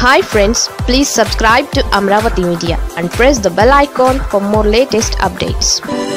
hi friends please subscribe to Amaravati media and press the bell icon for more latest updates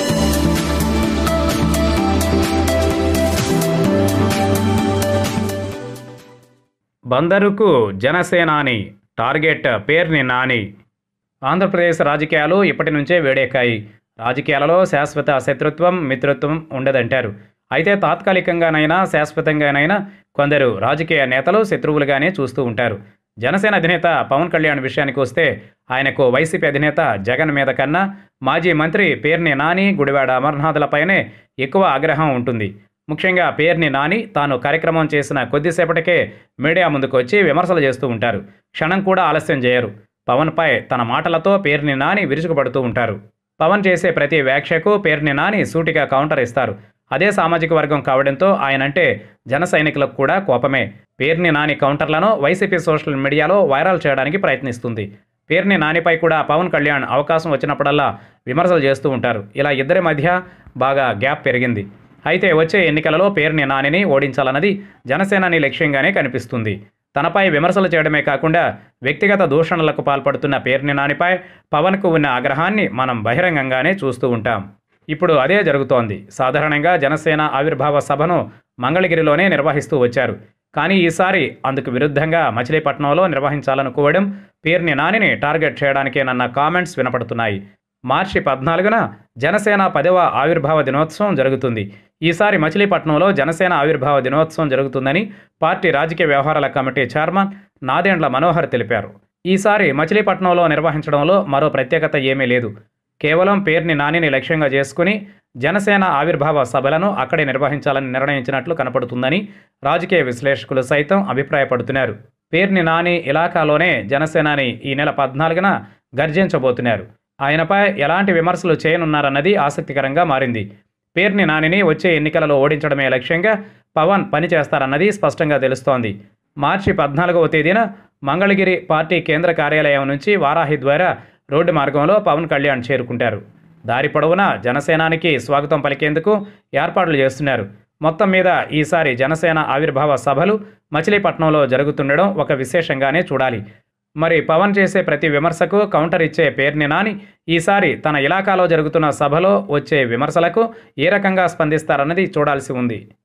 బందరుకు జనసేనాని target Perni Nani Andhra Pradesh రాజకీయాలు ఇప్పటి నుంచే వేడెక్కాయి రాజకీయాలలో శాశ్వత శత్రుత్వం మిత్రత్వం ఉండదంటారు అయితే తాత్కాలికంగానైనా శాశ్వతంగానైనా కొందరు రాజకీయ నేతలు శత్రువులుగానే చూస్తూ ఉంటారు జనసేన అధినేత పవన్ కళ్యాణ్ విషయానికి వస్తే ఆయనకు వైసీపీ అధినేత జగన్ మీద కన్నా మాజీ మంత్రి పేర్ని నాని గుడివాడ అమర్నాథ్లపైనే ఎక్కువ ఆగ్రహం ఉంటుంది ముఖ్యంగా పేర్ని నాని తాను కార్యక్రమం చేసిన కొద్దిసేపటికే మీడియా ముందుకు వచ్చి విమర్శలు చేస్తూ ఉంటారు క్షణం కూడా ఆలస్యం చేయరు పవన్పై తన మాటలతో పేర్ని నాని విరుచుకుపడుతూ ఉంటారు పవన్ చేసే ప్రతి వ్యాఖ్యకు పేర్ని నాని సూటిగా కౌంటర్ ఇస్తారు అదే సామాజిక వర్గం కావడంతో ఆయనంటే జన సైనికులకు కూడా కోపమే పేర్ని నాని కౌంటర్లను వైసీపీ సోషల్ మీడియాలో వైరల్ చేయడానికి ప్రయత్నిస్తుంది పేర్ని నానిపై కూడా పవన్ కళ్యాణ్ అవకాశం వచ్చినప్పుడల్లా విమర్శలు చేస్తూ ఉంటారు ఇలా ఇద్దరి మధ్య బాగా గ్యాప్ పెరిగింది అయితే వచ్చే ఎన్నికలలో పేర్ని నానిని ఓడించాలన్నది జనసేనాని లక్ష్యంగానే కనిపిస్తుంది తనపై విమర్శలు చేయడమే కాకుండా వ్యక్తిగత దూషణలకు పాల్పడుతున్న పేర్ని నానిపై పవన్కు ఉన్న ఆగ్రహాన్ని మనం బహిరంగంగానే చూస్తూ ఉంటాం ఇప్పుడు అదే జరుగుతోంది సాధారణంగా జనసేన ఆవిర్భావ సభను మంగళగిరిలోనే నిర్వహిస్తూ వచ్చారు కానీ ఈసారి అందుకు విరుద్ధంగా మచిలీపట్నంలో నిర్వహించాలనుకోవడం పేర్ని నానిని టార్గెట్ చేయడానికేనన్న కామెంట్స్ వినపడుతున్నాయి మార్చి పద్నాలుగున జనసేన పదవ ఆవిర్భావ దినోత్సవం జరుగుతుంది ఈసారి మచిలీపట్నంలో జనసేన ఆవిర్భావ దినోత్సవం జరుగుతుందని పార్టీ రాజకీయ వ్యవహారాల కమిటీ చైర్మన్ నాదెండ్ల మనోహర్ తెలిపారు ఈసారి మచిలీపట్నంలో నిర్వహించడంలో మరో ప్రత్యేకత ఏమీ లేదు కేవలం పేర్ని నానిని లక్ష్యంగా చేసుకుని జనసేన ఆవిర్భావ సభలను అక్కడే నిర్వహించాలని నిర్ణయించినట్లు కనపడుతుందని రాజకీయ విశ్లేషకులు సైతం అభిప్రాయపడుతున్నారు పేర్ని నాని ఇలాకాలోనే జనసేనాని ఈ నెల పద్నాలుగున గర్జించబోతున్నారు ఆయనపై ఎలాంటి విమర్శలు చేయనున్నారన్నది ఆసక్తికరంగా మారింది పేర్ని నానిని వచ్చే ఎన్నికలలో ఓడించడమే లక్ష్యంగా పవన్ పనిచేస్తారన్నది స్పష్టంగా తెలుస్తోంది మార్చి పద్నాలుగవ తేదీన మంగళగిరి పార్టీ కేంద్ర కార్యాలయం నుంచి వారాహి ద్వారా రోడ్డు మార్గంలో పవన్ కళ్యాణ్ చేరుకుంటారు దారి పొడవునా జనసేనానికి స్వాగతం పలికేందుకు ఏర్పాట్లు చేస్తున్నారు మొత్తం మీద ఈసారి జనసేన ఆవిర్భావ సభలు మచిలీపట్నంలో జరుగుతుండడం ఒక విశేషంగానే చూడాలి మరి పవన్ చేసే ప్రతి విమర్శకు కౌంటర్ ఇచ్చే పేర్ని నాని ఈసారి తన ఇలాకాలో జరుగుతున్న సభలో వచ్చే విమర్శలకు ఏ రకంగా స్పందిస్తారన్నది చూడాల్సి ఉంది